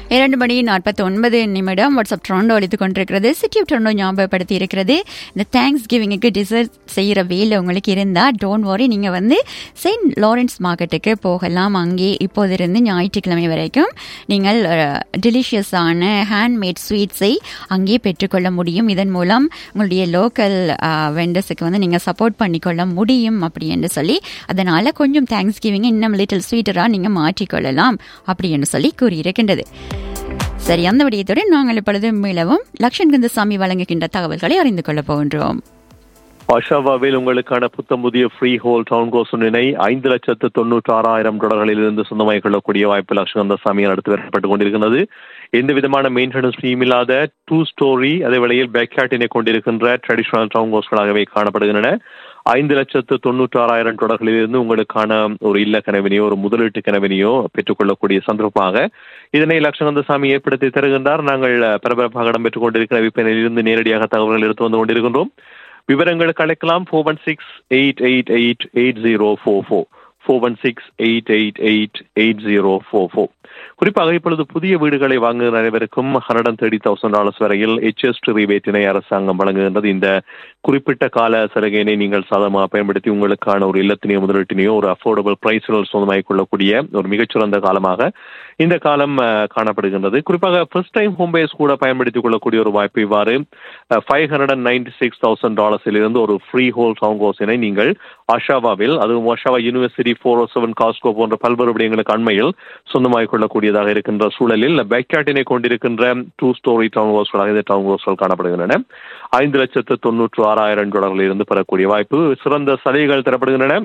இரண்டு மணி நாற்பத்தி ஒன்பது நிமிடம் வாட்ஸ்அப் ட்ரோண்டோ அளித்துக் கொண்டிருக்கிறது சிட்டி ஆஃப் ட்ரோண்டோ ஞாபகப்படுத்தி இருக்கிறது இந்த தேங்க்ஸ் கிவிங்குக்கு டிசர்ட் செய்கிற வேலை உங்களுக்கு இருந்தால் டோன்ட் வரி நீங்கள் வந்து செயின்ட் லாரன்ஸ் மார்க்கெட்டுக்கு போகலாம் அங்கே இப்போதிருந்து ஞாயிற்றுக்கிழமை வரைக்கும் நீங்கள் டெலிஷியஸான ஹேண்ட்மேட் ஸ்வீட்ஸை அங்கே பெற்றுக்கொள்ள முடியும் இதன் மூலம் உங்களுடைய லோக்கல் வெண்டர்ஸுக்கு வந்து நீங்கள் சப்போர்ட் பண்ணிக்கொள்ள முடியும் அப்படி என்று சொல்லி அதனால் கொஞ்சம் தேங்க்ஸ் கிவிங் இன்னும் லிட்டில் ஸ்வீட்டராக நீங்கள் மாற்றிக்கொள்ளலாம் அப்படி என்று சொல்லி கூறியிருக்கின்றது சரி அந்த விடயத்துடன் நாங்கள் இப்பொழுது மீளவும் லக்ஷன் கந்தசாமி வழங்குகின்ற தகவல்களை அறிந்து கொள்ளப் போகின்றோம் அஷாவாவில் உங்களுக்கான புத்தம் புதிய ஃப்ரீ ஹோல் டவுன் கோசனினை ஐந்து லட்சத்து தொண்ணூற்றி ஆறாயிரம் டாலர்களில் இருந்து சொந்தமாகிக் கொள்ளக்கூடிய வாய்ப்பு லட்சகந்தசாமி நடத்தி வரப்பட்டுக் கொண்டிருக்கிறது எந்த விதமான மெயின்டெனன்ஸ் ஃபீம் இல்லாத டூ ஸ்டோரி அதே வேளையில் பேக்யாட்டினை கொண்டிருக்கின்ற ட்ரெடிஷனல் டவுன் ஹவுஸ்களாகவே காணப்படுகின்றன ஐந்து லட்சத்து தொண்ணூற்றி ஆறாயிரம் தொடர்களிலிருந்து உங்களுக்கான ஒரு இல்ல கனவினையோ ஒரு முதலீட்டு கனவினையோ பெற்றுக்கொள்ளக்கூடிய சந்தர்ப்பமாக இதனை லட்சகந்தசாமி ஏற்படுத்தி தருகின்றார் நாங்கள் பரபரப்பாக இடம்பெற்றுக் கொண்டிருக்கிற விற்பனையிலிருந்து நேரடியாக தகவல்கள் எடுத்து வந்து கொண்டிருக்கின்றோம் விவரங்களுக்கு அழைக்கலாம் four one six eight eight eight eight zero four four four one six eight eight eight eight zero four four குறிப்பாக இப்பொழுது புதிய வீடுகளை வாங்குகிற அனைவருக்கும் hundred and thirty thousand dollars வரையில் ஹெச்எஸ்டி ரிபேட்டினை அரசாங்கம் வழங்குகின்றது இந்த குறிப்பிட்ட கால சலுகையினை நீங்கள் சாதகமாக பயன்படுத்தி உங்களுக்கான ஒரு இல்லத்தினையோ முதலீட்டினையோ ஒரு அஃபோர்டபுள் பிரைஸ்கள் சொந்தமாகிக் கொள்ளக்கூடிய ஒரு மிகச்சிறந்த காலமாக இந்த காலம் காணப்படுகின்றது குறிப்பாக ஃபர்ஸ்ட் டைம் ஹோம் பேஸ் கூட பயன்படுத்திக் கொள்ளக்கூடிய ஒரு வாய்ப்பு இவ்வாறு five hundred and ninety six thousand டாலர்ஸில் இருந்து ஒரு ஃப்ரீ ஹோல் டவுன் ஹவுஸினை நீங்கள் அஷாவாவில் அதுவும் Oshawa university four oh seven Costco போன்ற பல்வேறு விடயங்களுக்கு அண்மையில் சொந்தமாகிக் கொள்ளக்கூடியதாக இருக்கின்ற சூழலில் பேக்யாட்டினை கொண்டிருக்கின்ற டூ ஸ்டோரி டவுன் ஹவுஸ்களாக இந்த டவுன் ஹவுஸ்கள் காணப்படுகின்றன ஐந்து லட்சத்து தொன்னூற்று ஆறாயிரம் டாலர்களில் இருந்து பெறக்கூடிய வாய்ப்பு சிறந்த சலுகைகள் தரப்படுகின்றன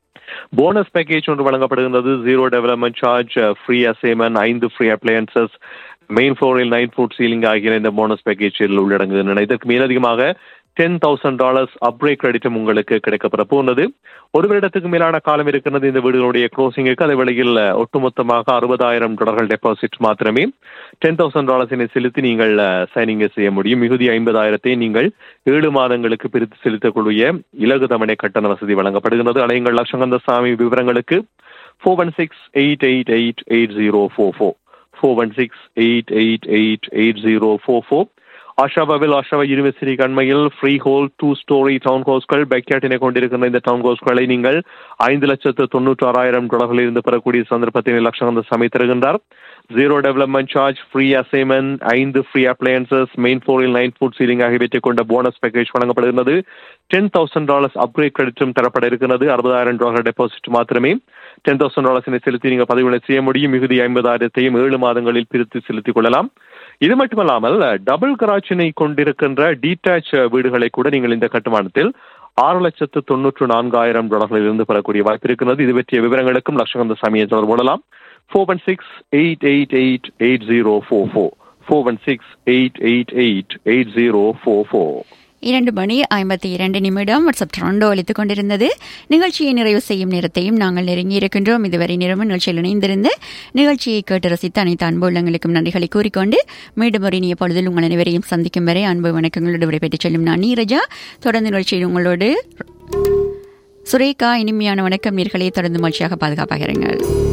போனஸ் பேக்கேஜ் ஒன்று வழங்கப்படுகின்றது zero development charge free assignment ஐந்து ஃப்ரீ அப்ளையன்சஸ் மெயின் ஃப்ளோரில் நைன் ஃபுட் சீலிங் ஆகிய இந்த போனஸ் பேக்கேஜில் உள்ளடங்குகின்றன இதற்கு மேலதிகமாக டென் தௌசண்ட் டாலர்ஸ் அப்ரே கிரெடிட்டும் உங்களுக்கு கிடைக்கப்பெற போனது ஒரு வருடத்துக்கு மேலான காலம் இருக்கிறது இந்த வீடுகளுடைய க்ளோசிங்குக்கு அதே வேளையில் ஒட்டுமொத்தமாக அறுபதாயிரம் டாலர்கள் டெபாசிட் மாத்திரமே டென் தௌசண்ட் டாலர்ஸினை செலுத்தி நீங்கள் சைனிங்கை செய்ய முடியும் மிகுதி ஐம்பதாயிரத்தை நீங்கள் ஏழு மாதங்களுக்கு பிரித்து செலுத்தக்கூடிய இலகு தமனை கட்டண வசதி வழங்கப்படுகிறது அலையுங்கள் லட்சங்கந்த சாமி விவரங்களுக்கு four one six eight eight eight eight zero four four four one six eight eight eight eight zero four four ஆஷாபாவில் ஆஷாவா யூனிவர்சிட்டி அண்மையில் freehold two story town ஹவுஸ்கள் பேக்யாட்டினை கொண்டிருக்கின்ற இந்த டவுன் ஹவுஸ்களை நீங்கள் ஐந்து லட்சத்து தொண்ணூற்றி ஆறாயிரம் டாலர்களில் இருந்து பெறக்கூடிய சந்தர்ப்பத்தினை லட்சம் சமை தருகின்றார் zero development charge free assignment ஐந்து ஃப்ரீ அப்ளையன்சஸ் மெயின் ஃப்ளோரில் நைன் ஃபுட் சீலிங் ஆகியவற்றை கொண்ட போனஸ் பேக்கேஜ் வழங்கப்படுகிறது டென் தௌசண்ட் டாலர்ஸ் அப்கிரேட் கிரெடிட்டும் தரப்பட இருக்கிறது அறுபதாயிரம் டாலர் டெபாசிட் மாத்திரமே டென் தௌசண்ட் டாலர்ஸினை செலுத்தி நீங்கள் பதிவுகளை செய்ய முடியும் மிகுதி ஐம்பதாயிரத்தையும் ஏழு மாதங்களில் பிரித்து செலுத்திக் கொள்ளலாம் இது மட்டுமல்லாமல் டபுள் கராச்சினை கொண்டிருக்கின்ற டீடாச் வீடுகளை கூட நீங்கள் இந்த கட்டுமானத்தில் ஆறு லட்சத்து தொன்னூற்று நான்காயிரம் டாலர்களில் இருந்து பெறக்கூடிய வாய்ப்பு இருக்கிறது இது பற்றிய விவரங்களுக்கும் லட்சகந்த சாமியை தொடர்பு கொள்ளலாம் four one six eight eight eight eight zero four four four one six eight eight eight eight zero four four இரண்டு மணி ஐம்பத்தி இரண்டு நிமிடம் வாட்ஸ்அப் ட்ரோண்டோ அளித்துக் கொண்டிருந்தது நிகழ்ச்சியை நிறைவு செய்யும் நேரத்தையும் நாங்கள் நெருங்கி இருக்கின்றோம் இதுவரை நிறவு நிகழ்ச்சியில் இணைந்திருந்து நிகழ்ச்சியை கேட்டு ரசித்த அனைத்து அன்பு உள்ளங்களுக்கும் நன்றிகளை கூறிக்கொண்டு மீண்டும் ஒரு இனிய பொழுதில் உங்கள் அனைவரையும் சந்திக்கும் வரை அன்பு வணக்கங்களோடு விடைபெற்றுச் செல்லும் நான் நீரஜா தொடர்ந்து நிகழ்ச்சியில் உங்களோடு சுரேகா இனிமையான வணக்கம் நீர்களை தொடர்ந்து மகிழ்ச்சியாக பாதுகாப்பாக இருங்கள்